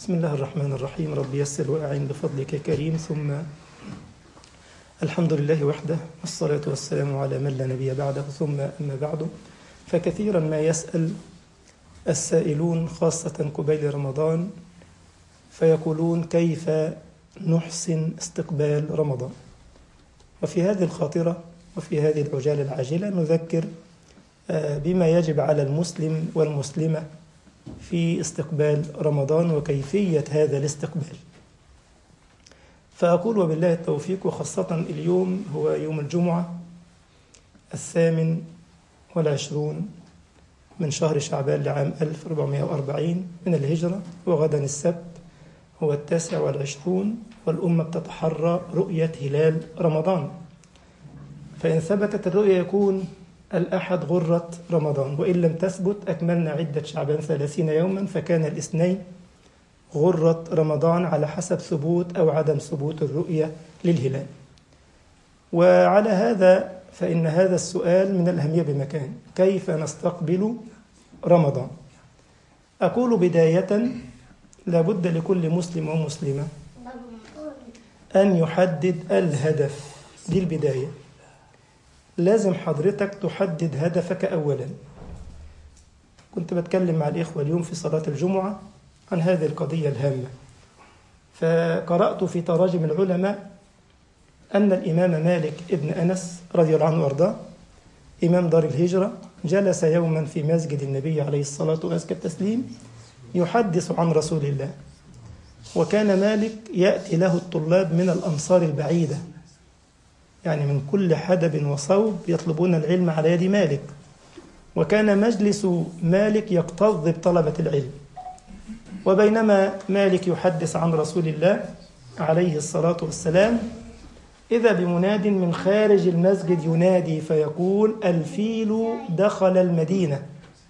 بسم الله الرحمن الرحيم رب يسر وأعن بفضلك كريم ثم الحمد لله وحده والصلاة والسلام على من لا نبي بعده ثم أما بعد فكثيرا ما يسأل السائلون خاصة قبيل رمضان فيقولون كيف نحسن استقبال رمضان وفي هذه الخاطرة وفي هذه العجالة العاجلة نذكر بما يجب على المسلم والمسلمة في استقبال رمضان وكيفية هذا الاستقبال فأقول وبالله التوفيق وخاصة اليوم هو يوم الجمعة الثامن والعشرون من شهر شعبان لعام 1440 من الهجرة وغدا السبت هو التاسع والعشرون والأمة بتتحرى رؤية هلال رمضان فإن ثبتت الرؤية يكون الأحد غرة رمضان وإن لم تثبت أكملنا عدة شعبان ثلاثين يوما فكان الاثنين غرة رمضان على حسب ثبوت أو عدم ثبوت الرؤية للهلال وعلى هذا فإن هذا السؤال من الأهمية بمكان كيف نستقبل رمضان أقول بداية لابد لكل مسلم ومسلمة أن يحدد الهدف دي البداية لازم حضرتك تحدد هدفك أولا كنت بتكلم مع الإخوة اليوم في صلاة الجمعة عن هذه القضية الهامة فقرأت في تراجم العلماء أن الإمام مالك ابن أنس رضي الله عنه وأرضاه إمام دار الهجرة جلس يوما في مسجد النبي عليه الصلاة وأزكى التسليم يحدث عن رسول الله وكان مالك يأتي له الطلاب من الأمصار البعيدة يعني من كل حدب وصوب يطلبون العلم على يد مالك وكان مجلس مالك يكتظ بطلبة العلم وبينما مالك يحدث عن رسول الله عليه الصلاة والسلام إذا بمناد من خارج المسجد ينادي فيقول الفيل دخل المدينة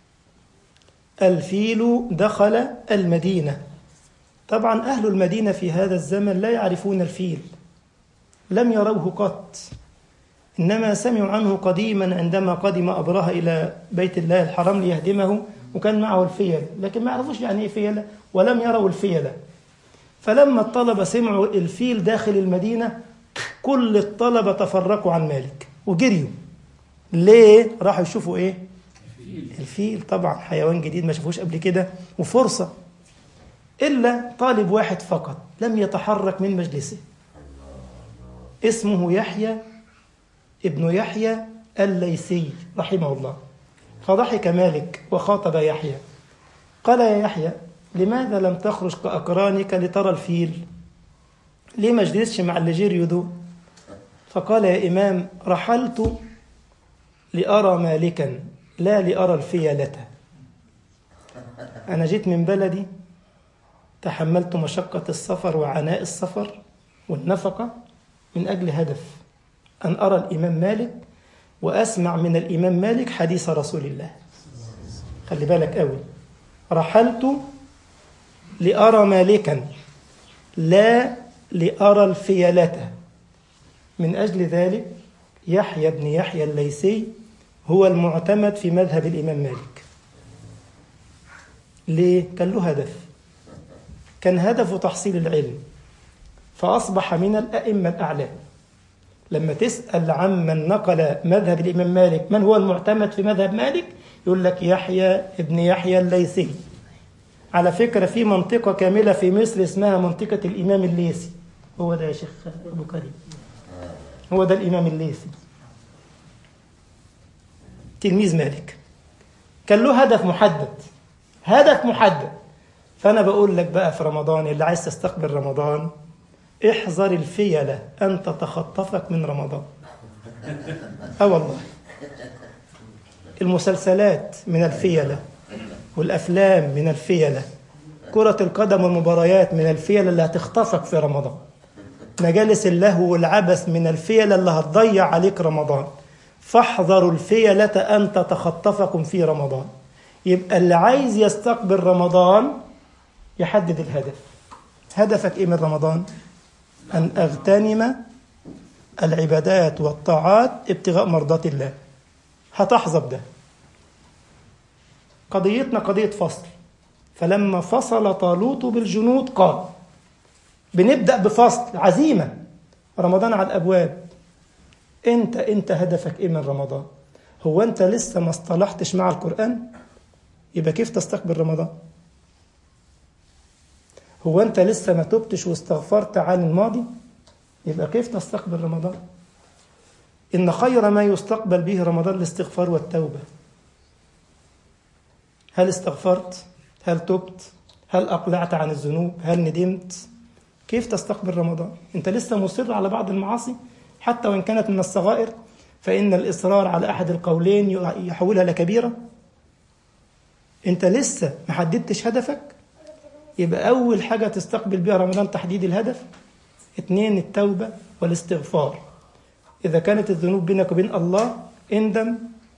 الفيل دخل المدينة طبعا أهل المدينة في هذا الزمن لا يعرفون الفيل لم يروه قط إنما سمعوا عنه قديما عندما قدم أبرهة إلى بيت الله الحرام ليهدمه وكان معه الفيلة لكن ما يعرفوش يعني إيه فيلة ولم يروا الفيلة فلما الطلبة سمعوا الفيل داخل المدينة كل الطلبة تفرقوا عن مالك وجريوا ليه؟ راحوا يشوفوا إيه؟ الفيل طبعا حيوان جديد ما شافوش قبل كده وفرصة إلا طالب واحد فقط لم يتحرك من مجلسه اسمه يحيى ابن يحيى الليثي رحمه الله فضحك مالك وخاطب يحيى قال يا يحيى لماذا لم تخرج كأقرانك لترى الفيل ليه ما جلستش مع اللي جريوا دول فقال يا إمام رحلت لأرى مالكا لا لأرى الفيلة أنا جيت من بلدي تحملت مشقة السفر وعناء السفر والنفقة من أجل هدف أن أرى الإمام مالك وأسمع من الإمام مالك حديث رسول الله خلي بالك قوي رحلت لأرى مالكا لا لأرى الفيلة من أجل ذلك يحيى بن يحيى الليثي هو المعتمد في مذهب الإمام مالك ليه؟ كان له هدف كان هدفه تحصيل العلم فأصبح من الأئمة الأعلام لما تسأل عمن نقل مذهب الإمام مالك من هو المعتمد في مذهب مالك يقول لك يحيى ابن يحيى الليثي على فكرة في منطقة كاملة في مصر اسمها منطقة الإمام الليثي هو ده يا شيخ أبو كريم هو ده الإمام الليثي تلميذ مالك كان له هدف محدد هدف محدد فأنا بقول لك بقى في رمضان اللي عايز تستقبل رمضان احذر الفيلة أن تتخطفك من رمضان أه والله المسلسلات من الفيلة والأفلام من الفيلة كرة القدم والمباريات من الفيلة اللي هتخطفك في رمضان مجالس اللهو والعبث من الفيلة اللي هتضيع عليك رمضان فاحذروا الفيلة أن تتخطفكم في رمضان يبقى اللي عايز يستقبل رمضان يحدد الهدف هدفك ايه من رمضان ان اغتنم العبادات والطاعات ابتغاء مرضات الله هتحظى بده قضيتنا قضية فصل فلما فصل طالوت بالجنود قال بنبدأ بفصل عزيمة رمضان على الأبواب أنت أنت هدفك إيه من رمضان هو أنت لسه ما اصطلحتش مع القرآن يبقى كيف تستقبل رمضان هو أنت لسه ما تبتش واستغفرت عن الماضي يبقى كيف تستقبل رمضان إن خير ما يستقبل به رمضان الاستغفار والتوبة هل استغفرت هل تبت هل أقلعت عن الذنوب هل ندمت كيف تستقبل رمضان أنت لسه مصر على بعض المعاصي حتى وإن كانت من الصغائر فإن الإصرار على أحد القولين يحولها لكبيرة أنت لسه ما حددتش هدفك يبقى أول حاجة تستقبل بها رمضان تحديد الهدف اثنين التوبة والاستغفار إذا كانت الذنوب بينك وبين الله اندم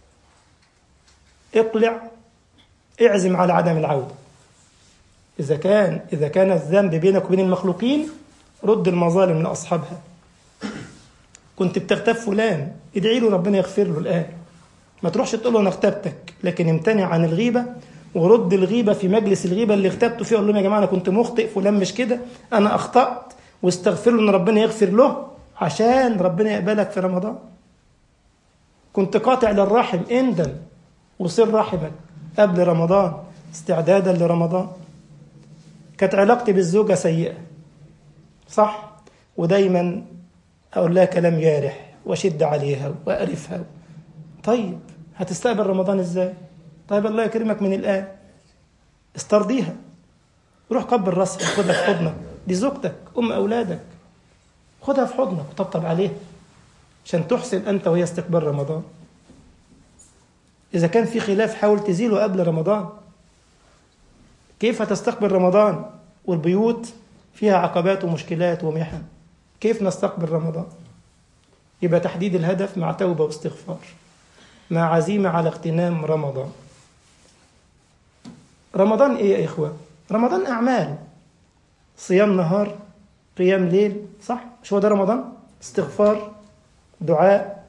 اقلع اعزم على عدم العودة إذا كان إذا كان الذنب بينك وبين المخلوقين رد المظالم لأصحابها كنت بتغتاب فلان ادعي له ربنا يغفر له الآن ما تروحش تقول له أنا اغتبتك لكن امتنع عن الغيبة ورد الغيبة في مجلس الغيبة اللي اغتبته فيه قول لهم يا جماعة أنا كنت مخطئ فلان مش كده أنا أخطأت واستغفر له إن ربنا يغفر له عشان ربنا يقبلك في رمضان كنت قاطع للرحم اندم وصل رحمك قبل رمضان استعدادا لرمضان كانت علاقتي بالزوجة سيئة صح ودايما أقول لها كلام جارح وشد عليها وأقرفها طيب هتستقبل رمضان ازاي طيب الله يكرمك من الآن استرضيها روح قبل راسها خدها في حضنك دي زوجتك أم أولادك خدها في حضنك وطبطب عليها عشان تحسن أنت وهي استقبال رمضان إذا كان في خلاف حاول تزيله قبل رمضان كيف تستقبل رمضان والبيوت فيها عقبات ومشكلات ومحن كيف نستقبل رمضان يبقى تحديد الهدف مع توبة واستغفار مع عزيمة على اغتنام رمضان رمضان ايه يا اخوة رمضان اعمال صيام نهار قيام ليل صح مش هو ده رمضان استغفار دعاء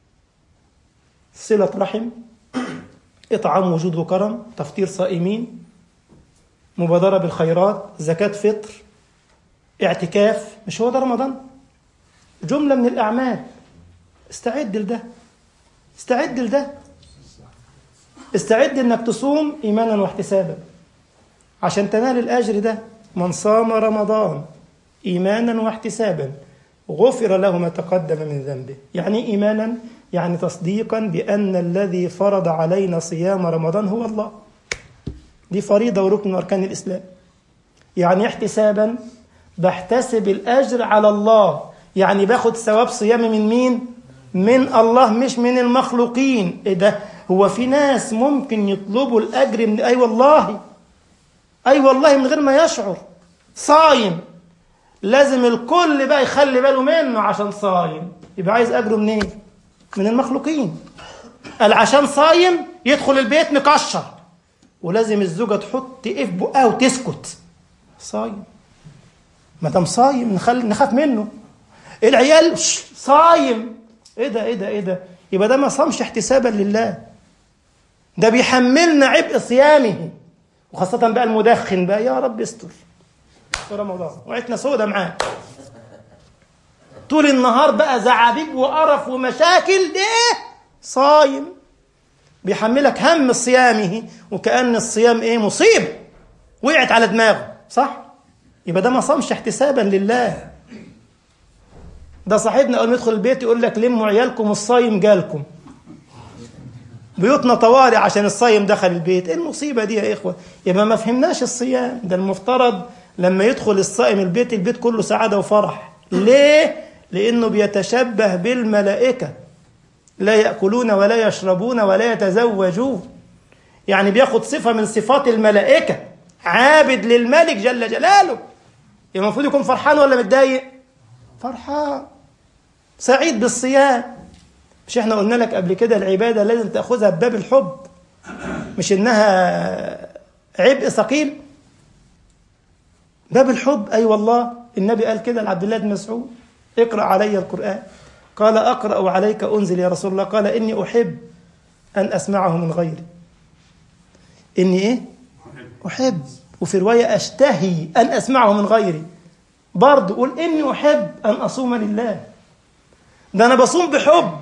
صلة رحم إطعام وجود وكرم تفطير صائمين مبادرة بالخيرات زكاة فطر اعتكاف مش هو ده رمضان جملة من الأعمال استعد لده استعد لده استعد انك تصوم ايمانا واحتسابا عشان تنال الاجر ده من صام رمضان ايمانا واحتسابا غفر له ما تقدم من ذنبه يعني ايمانا يعني تصديقا بان الذي فرض علينا صيام رمضان هو الله دي فريضه وركن من اركان الاسلام يعني احتسابا بحتسب الاجر على الله يعني باخد ثواب صيامي من مين من الله مش من المخلوقين ايه ده هو في ناس ممكن يطلبوا الاجر من اي أيوة والله اي أيوة والله من غير ما يشعر صايم لازم الكل بقى يخلي باله منه عشان صايم يبقى عايز اجره منين من المخلوقين قال عشان صايم يدخل البيت مكشر ولازم الزوجه تحط ايه في بقها وتسكت صايم ما دام صايم نخل... نخاف منه العيال صايم ايه ده ايه ده ايه ده يبقى ده ما صامش احتسابا لله ده بيحملنا عبء صيامه وخاصة بقى المدخن بقى يا رب استر في رمضان وعيتنا سودة معاه طول النهار بقى زعابيب وقرف ومشاكل ده صايم بيحملك هم صيامه وكأن الصيام ايه مصيبة وقعت على دماغه صح يبقى ده ما صامش احتسابا لله ده صاحبنا اول ما يدخل البيت يقول لك لموا عيالكم الصايم جالكم بيوتنا طوارئ عشان الصايم دخل البيت ايه المصيبه دي يا اخوه يبقى ما فهمناش الصيام ده المفترض لما يدخل الصائم البيت البيت كله سعاده وفرح ليه لانه بيتشبه بالملائكه لا ياكلون ولا يشربون ولا يتزوجون يعني بياخد صفه من صفات الملائكه عابد للملك جل جلاله المفروض يكون فرحان ولا متضايق فرحان سعيد بالصيام مش احنا قلنا لك قبل كده العبادة لازم تأخذها بباب الحب مش انها عبء ثقيل باب الحب اي أيوة والله النبي قال كده لعبد الله بن مسعود اقرأ علي القرآن قال أقرأ عليك أنزل يا رسول الله قال إني أحب أن أسمعه من غيري إني إيه أحب وفي رواية أشتهي أن أسمعه من غيري برضه قول إني أحب أن أصوم لله ده أنا بصوم بحب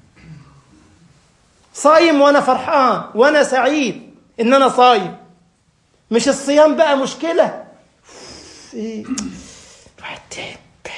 صايم وأنا فرحان وأنا سعيد إن أنا صايم مش الصيام بقى مشكلة إيه الواحد تعب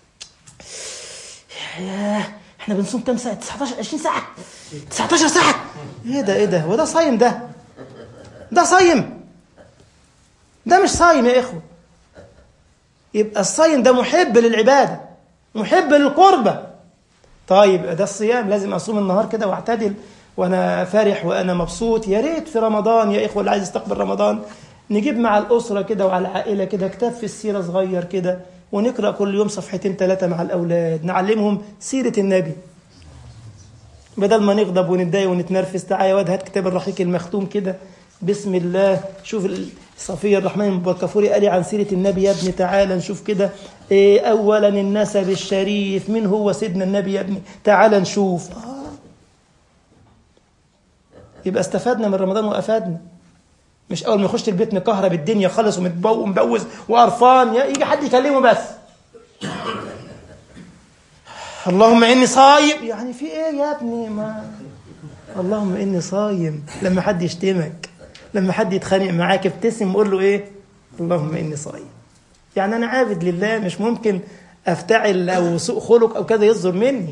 ياه احنا بنصوم كام ساعة 19 20 ساعة 19 ساعة ايه ده ايه ده هو ده صايم ده ده صايم ده مش صايم يا اخوة يبقى الصايم ده محب للعبادة محب للقربة طيب ده الصيام لازم اصوم النهار كده واعتدل وانا فرح وانا مبسوط يا ريت في رمضان يا اخوة اللي عايز يستقبل رمضان نجيب مع الأسرة كده وعلى العائلة كده كتاب في السيرة صغير كده ونقرأ كل يوم صفحتين ثلاثة مع الأولاد نعلمهم سيرة النبي بدل ما نغضب ونتضايق ونتنرفز تعالى يا واد هات كتاب الرحيق المختوم كده بسم الله شوف صفية الرحمن البكافوري قال عن سيرة النبي يا ابني تعالى نشوف كده إيه أولا النسب الشريف من هو سيدنا النبي يا ابني تعالى نشوف آه. يبقى استفدنا من رمضان وأفادنا مش اول ما يخش البيت مكهرب الدنيا خالص ومبوز وقرفان يجي حد يكلمه بس اللهم اني صايم يعني في ايه يا ابني ما اللهم اني صايم لما حد يشتمك لما حد يتخانق معاك ابتسم وقول له ايه اللهم اني صايم يعني انا عابد لله مش ممكن افتعل او سوء خلق او كذا يصدر مني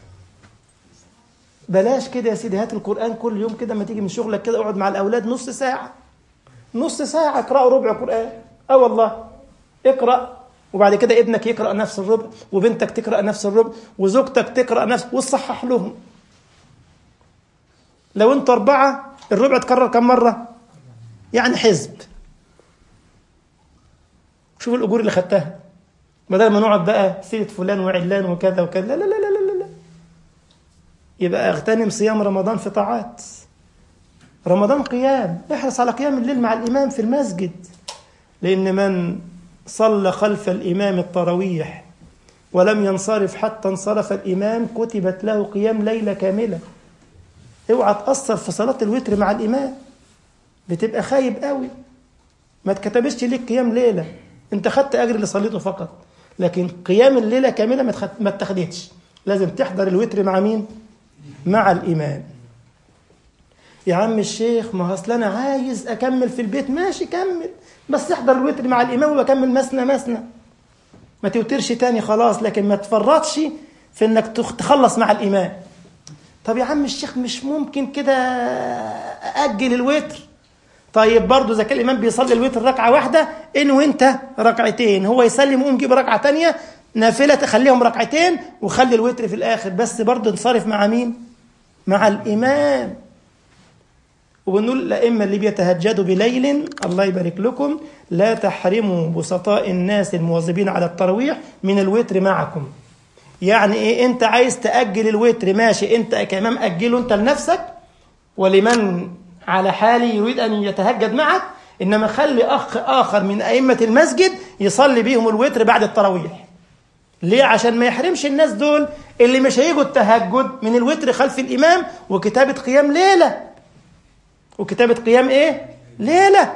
بلاش كده يا سيدي هات القران كل يوم كده ما تيجي من شغلك كده اقعد مع الاولاد نص ساعه نص ساعة اقرأوا ربع قرآن اه والله اقرأ وبعد كده ابنك يقرأ نفس الربع وبنتك تقرأ نفس الربع وزوجتك تقرأ نفس وتصحح لهم لو انتوا أربعة الربع تكرر كم مرة يعني حزب شوف الأجور اللي خدتها بدل ما نقعد بقى سيرة فلان وعلان وكذا وكذا لا لا لا لا لا لا يبقى اغتنم صيام رمضان في طاعات رمضان قيام احرص على قيام الليل مع الإمام في المسجد لأن من صلى خلف الإمام التراويح ولم ينصرف حتى انصرف الإمام كتبت له قيام ليلة كاملة اوعى تأثر في صلاة الوتر مع الإمام بتبقى خايب قوي ما اتكتبش ليك قيام ليلة انت خدت أجر اللي صليته فقط لكن قيام الليلة كاملة ما اتخدتش لازم تحضر الوتر مع مين مع الإمام يا عم الشيخ ما اصل انا عايز اكمل في البيت ماشي كمل بس احضر الوتر مع الامام وبكمل مسنا مسنا ما توترش تاني خلاص لكن ما تفرطش في انك تخلص مع الامام طب يا عم الشيخ مش ممكن كده اجل الوتر طيب برضه اذا كان الامام بيصلي الوتر ركعه واحده ان وانت ركعتين هو يسلم ويقوم يجيب ركعه تانية نافله تخليهم ركعتين وخلي الوتر في الاخر بس برضه انصرف مع مين مع الامام وبنقول الأئمة اللي بيتهجدوا بليل الله يبارك لكم لا تحرموا بسطاء الناس المواظبين على التراويح من الوتر معكم يعني ايه انت عايز تأجل الوتر ماشي انت كإمام أجله انت لنفسك ولمن على حالي يريد أن يتهجد معك إنما خلي أخ آخر من أئمة المسجد يصلي بيهم الوتر بعد التراويح ليه عشان ما يحرمش الناس دول اللي مش هيجوا التهجد من الوتر خلف الإمام وكتابة قيام ليلة وكتابة قيام ايه ليلة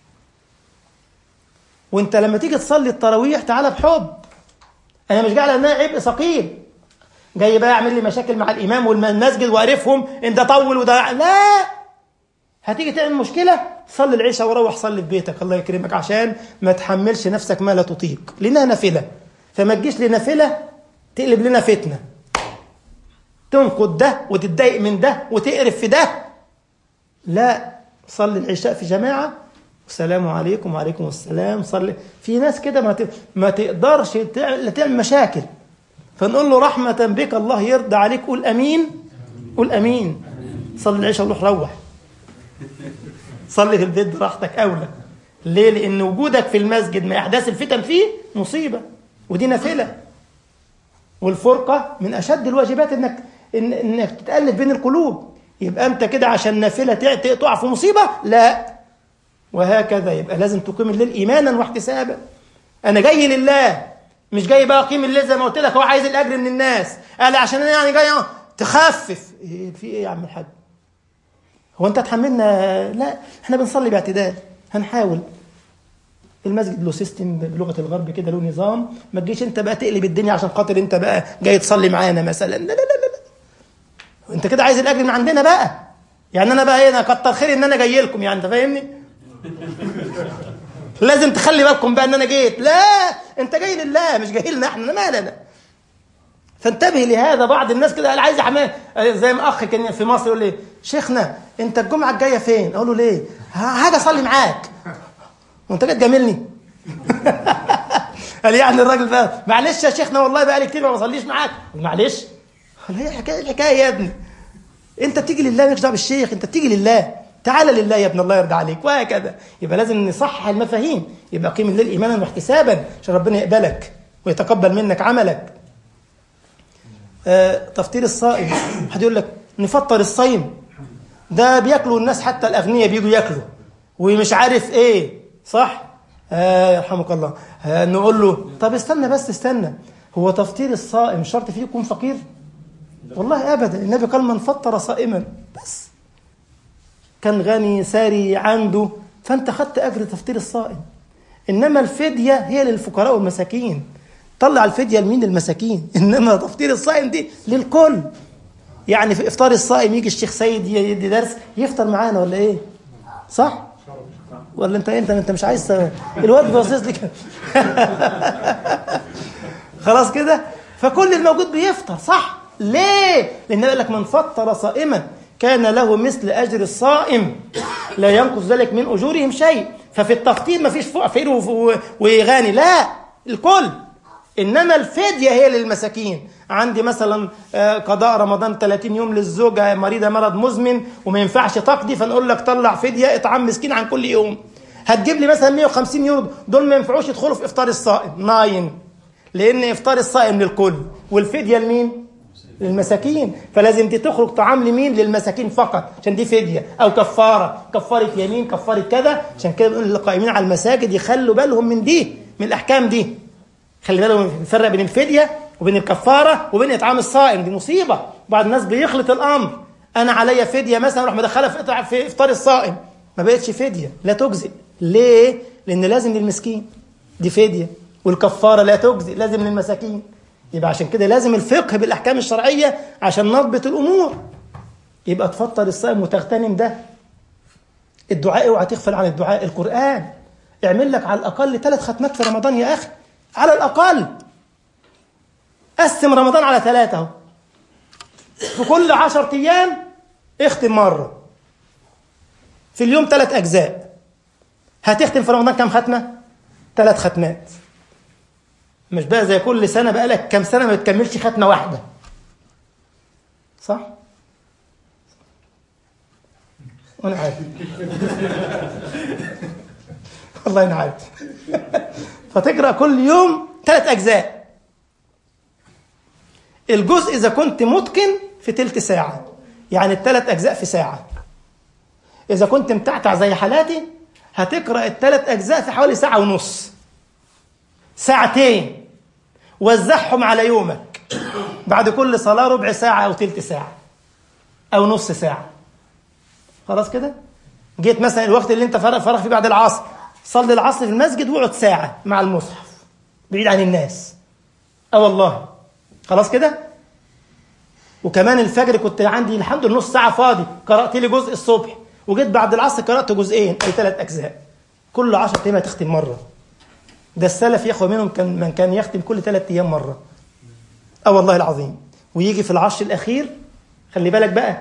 وانت لما تيجي تصلي التراويح تعالى بحب انا مش جاي على انها عبء ثقيل جاي بقى اعمل لي مشاكل مع الامام والمسجد واقرفهم ان ده طول وده لا هتيجي تعمل مشكله صلي العشاء وروح صلي في بيتك الله يكرمك عشان ما تحملش نفسك ما لا تطيق لانها نافله فما تجيش لنافله تقلب لنا فتنه تنقد ده وتتضايق من ده وتقرف في ده لا صلي العشاء في جماعة السلام عليكم وعليكم السلام صلي في ناس كده ما ما تقدرش تعمل, تعمل مشاكل فنقول له رحمة بك الله يرضى عليك قول أمين قول أمين صلي العشاء وروح روح صلي في البيت براحتك أولى ليه؟ لأن وجودك في المسجد مع إحداث الفتن فيه مصيبة ودي نافلة والفرقة من أشد الواجبات إنك إن إنك تتألف بين القلوب يبقى أنت كده عشان نافلة تقع في مصيبة لا وهكذا يبقى لازم تقيم الليل إيمانا واحتسابا أنا جاي لله مش جاي بقى أقيم الليل زي ما قلت لك هو عايز الأجر من الناس قال عشان أنا يعني جاي تخفف إيه في إيه يا عم الحاج هو أنت تحملنا لا إحنا بنصلي باعتدال هنحاول المسجد له سيستم بلغه الغرب كده له نظام ما تجيش انت بقى تقلب الدنيا عشان خاطر انت بقى جاي تصلي معانا مثلا لا لا لا لا, لا. انت كده عايز الاجر من عندنا بقى يعني انا بقى انا كتر خير ان انا جاي لكم يعني انت فاهمني لازم تخلي بالكم بقى ان انا جيت لا انت جاي لله مش جاي لنا احنا مالنا فانتبه لهذا بعض الناس كده قال عايز حمام زي ما اخ كان في مصر يقول لي شيخنا انت الجمعه الجايه فين اقول له ليه هاجي اصلي معاك وانت جاي تجاملني قال يعني الراجل بقى معلش يا شيخنا والله بقى لي كتير ما بصليش معاك معلش قال هي الحكايه الحكايه يا ابني انت بتيجي لله مالكش دعوه بالشيخ انت بتيجي لله تعالى لله يا ابن الله يرضى عليك وهكذا يبقى لازم نصحح المفاهيم يبقى قيم الليل ايمانا واحتسابا عشان ربنا يقبلك ويتقبل منك عملك آه تفطير الصائم حد يقول لك نفطر الصيم ده بياكلوا الناس حتى الاغنياء بيجوا ياكلوا ومش عارف ايه صح آه يرحمك الله آه نقول له طب استنى بس استنى هو تفطير الصائم شرط فيه يكون فقير والله ابدا النبي قال من فطر صائما بس كان غني ساري عنده فانت خدت اجر تفطير الصائم انما الفديه هي للفقراء والمساكين طلع الفديه لمين المساكين انما تفطير الصائم دي للكل يعني في افطار الصائم يجي الشيخ سيد يدي درس يفطر معانا ولا ايه صح ولا انت انت انت مش عايز الواد باصص لي كده خلاص كده فكل الموجود بيفطر صح ليه لان قال لك من فطر صائما كان له مثل اجر الصائم لا ينقص ذلك من اجورهم شيء ففي التفطير ما فيش فقير وغني لا الكل انما الفديه هي للمساكين عندي مثلا قضاء رمضان 30 يوم للزوجه مريضه مرض مزمن وما ينفعش تقضي فنقول لك طلع فديه اطعام مسكين عن كل يوم هتجيب لي مثلا 150 يورو دول ما ينفعوش يدخلوا في افطار الصائم ناين لان افطار الصائم للكل والفديه لمين للمساكين فلازم دي تخرج طعام لمين للمساكين فقط عشان دي فديه او كفاره كفاره يمين كفاره كذا عشان كده بنقول للقائمين على المساجد يخلوا بالهم من دي من الاحكام دي خلي بالهم نفرق بين الفديه وبين الكفاره وبين اطعام الصائم دي مصيبه بعض الناس بيخلط الامر انا عليا فديه مثلا اروح مدخلها في افطار الصائم ما بقتش فديه لا تجزئ ليه لان لازم للمسكين دي فديه والكفاره لا تجزئ لازم للمساكين يبقى عشان كده لازم الفقه بالاحكام الشرعيه عشان نضبط الامور يبقى تفطر الصائم وتغتنم ده الدعاء اوعى تغفل عن الدعاء القران اعمل لك على الاقل ثلاث ختمات في رمضان يا اخي على الاقل قسم رمضان على ثلاثة اهو في كل عشر أيام اختم مرة في اليوم ثلاث أجزاء هتختم في رمضان كم ختمة؟ ثلاث ختمات مش بقى زي كل سنة بقى لك كم سنة ما بتكملش ختمة واحدة صح؟ وأنا عارف والله أنا عارف فتقرأ كل يوم ثلاث أجزاء الجزء إذا كنت متقن في تلت ساعة يعني الثلاث أجزاء في ساعة إذا كنت متعتع زي حالاتي هتقرأ الثلاث أجزاء في حوالي ساعة ونص ساعتين وزعهم على يومك بعد كل صلاة ربع ساعة أو تلت ساعة أو نص ساعة خلاص كده جيت مثلا الوقت اللي انت فرغ فرغ فيه بعد العصر صلي العصر في المسجد واقعد ساعة مع المصحف بعيد عن الناس اه والله خلاص كده وكمان الفجر كنت عندي الحمد لله نص ساعة فاضي قرأت لي جزء الصبح وجيت بعد العصر قرأت جزئين أي ثلاث أجزاء كل 10 أيام هتختم مرة ده السلف يا اخوة منهم كان من كان يختم كل ثلاث أيام مرة اه والله العظيم ويجي في العشر الأخير خلي بالك بقى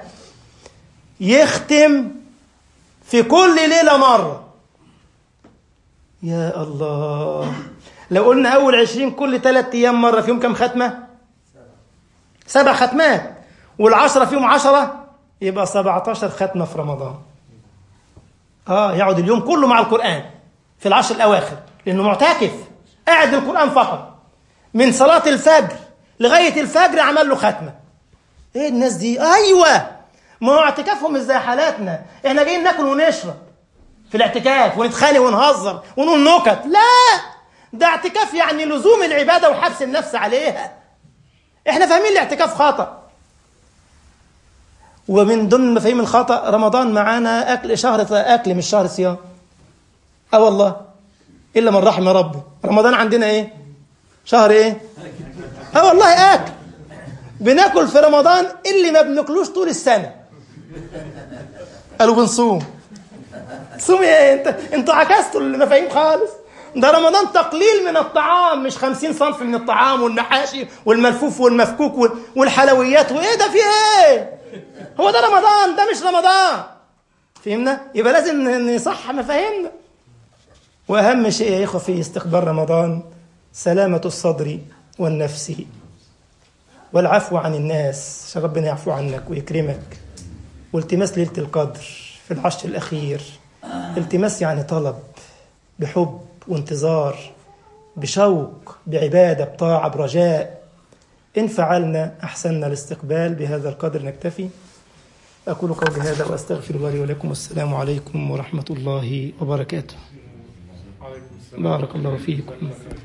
يختم في كل ليلة مرة يا الله لو قلنا أول عشرين كل ثلاث أيام مرة فيهم كم ختمة سبع ختمات والعشرة فيهم عشرة يبقى 17 ختمة في رمضان آه يقعد اليوم كله مع القرآن في العشر الأواخر لأنه معتكف قاعد القرآن فقط من صلاة الفجر لغاية الفجر عمل له ختمة إيه الناس دي أيوة ما هو اعتكافهم مش زي حالاتنا احنا جايين ناكل ونشرب في الاعتكاف ونتخانق ونهزر ونقول نكت لا ده اعتكاف يعني لزوم العبادة وحبس النفس عليها احنا فاهمين الاعتكاف خطأ ومن ضمن مفاهيم الخطأ رمضان معانا أكل شهر أكل مش شهر صيام اه والله الا من رحم ربي رمضان عندنا ايه شهر ايه اه والله اكل بناكل في رمضان اللي ما بناكلوش طول السنه قالوا بنصوم صوم ايه انت انتوا عكستوا المفاهيم خالص ده رمضان تقليل من الطعام مش خمسين صنف من الطعام والمحاشي والملفوف والمفكوك والحلويات وايه ده في ايه هو ده رمضان ده مش رمضان فهمنا يبقى لازم نصح مفاهيمنا واهم شيء يا اخوه في استقبال رمضان سلامه الصدر والنفس والعفو عن الناس عشان ربنا يعفو عنك ويكرمك والتماس ليله القدر في العشر الاخير التماس يعني طلب بحب وانتظار بشوق بعباده بطاعه برجاء ان فعلنا احسننا الاستقبال بهذا القدر نكتفي اقول قولي هذا واستغفر الله لي ولكم والسلام عليكم ورحمه الله وبركاته بارك الله فيكم